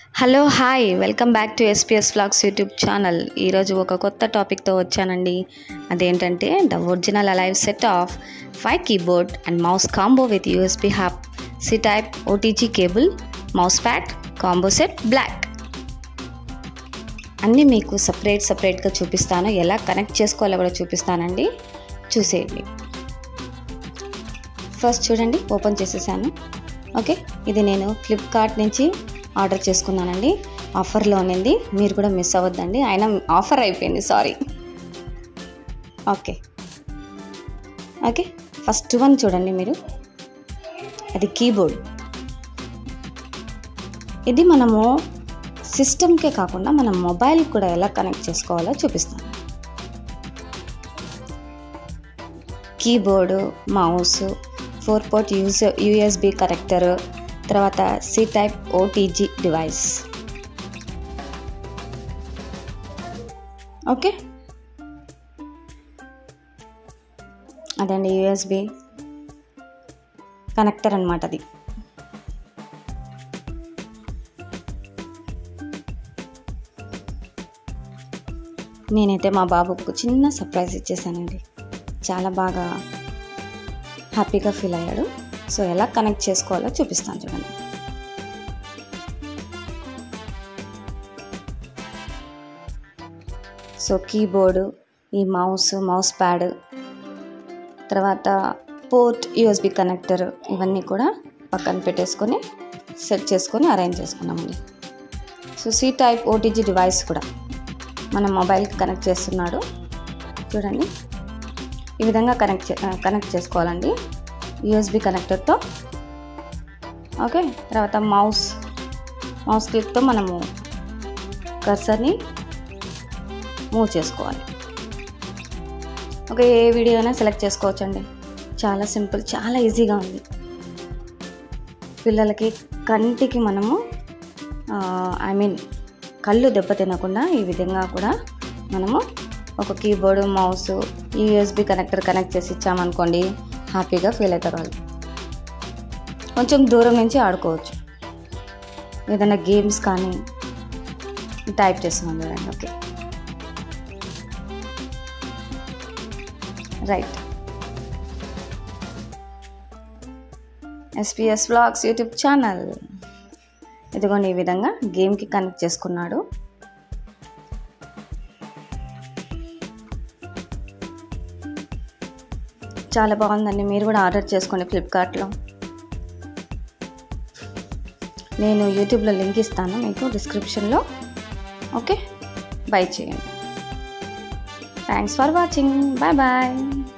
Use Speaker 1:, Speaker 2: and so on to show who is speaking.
Speaker 1: hello hi welcome back to SPS vlogs YouTube channel ఈరోజు ఒక కొత్త టాపిక్తో వచ్చానండి అదేంటంటే the original alive set of five keyboard and mouse combo with USB hub C type OTG cable mouse pad combo set black అన్నీ మీకు separate సపరేట్గా చూపిస్తాను ఎలా కనెక్ట్ చేసుకోవాలో కూడా చూపిస్తానండి చూసేయండి ఫస్ట్ చూడండి ఓపెన్ చేసేసాను ఓకే ఇది నేను ఫ్లిప్కార్ట్ నుంచి ఆర్డర్ చేసుకున్నానండి ఆఫర్లో ఉన్నింది మీరు కూడా మిస్ అవ్వద్దండి అయినా ఆఫర్ అయిపోయింది sorry okay okay first one చూడండి మీరు అది కీబోర్డ్ ఇది మనము సిస్టమ్కే కాకుండా మన మొబైల్ కూడా ఎలా కనెక్ట్ చేసుకోవాలో చూపిస్తాను కీబోర్డు మౌస్ ఫోర్ పోర్ట్ యూస్ యూఎస్బి కనెక్టర్ తర్వాత C type OTG device okay అదండి యూఎస్బి కనెక్టర్ అనమాట అది నేనైతే మా బాబుకు చిన్న సర్ప్రైజ్ ఇచ్చేసానండి చాలా బాగా హ్యాపీగా ఫీల్ అయ్యాడు సో ఎలా కనెక్ట్ చేసుకోవాలో చూపిస్తాను చూడండి సో కీబోర్డు ఈ మౌస్ మౌస్ ప్యాడ్ తర్వాత పోర్ట్ యూఎస్బి కనెక్టర్ ఇవన్నీ కూడా పక్కన పెట్టేసుకొని సెట్ చేసుకొని అరేంజ్ చేసుకున్నామండి so C type OTG device కూడా మన మొబైల్కి కనెక్ట్ చేస్తున్నాడు చూడండి ఈ విధంగా కనెక్ట్ కనెక్ట్ చేసుకోవాలండి యూఎస్బి కనెక్టర్తో ఓకే తర్వాత మౌస్ మౌస్ క్లిక్తో మనము కర్సర్ని మూవ్ చేసుకోవాలి ఓకే ఏ వీడియో అయినా సెలెక్ట్ చేసుకోవచ్చండి చాలా సింపుల్ చాలా ఈజీగా ఉంది పిల్లలకి కంటికి మనము ఐ మీన్ కళ్ళు దెబ్బ తినకుండా ఈ విధంగా కూడా మనము ఒక keyboard mouse USB connector connect చేసి ఇచ్చామనుకోండి హ్యాపీగా ఫీల్ అవుతారు వాళ్ళు కొంచెం దూరం నుంచి ఆడుకోవచ్చు ఏదైనా గేమ్స్ కానీ టైప్ చేస్తున్నాం చూడండి okay right SPS vlogs YouTube channel ఇదిగోండి ఈ విధంగా గేమ్కి కనెక్ట్ చేసుకున్నాడు చాలా బాగుందండి మీరు కూడా ఆర్డర్ చేసుకోండి ఫ్లిప్కార్ట్లో నేను యూట్యూబ్లో లింక్ ఇస్తాను మీకు డిస్క్రిప్షన్లో ఓకే బై చేయండి thanks for watching bye bye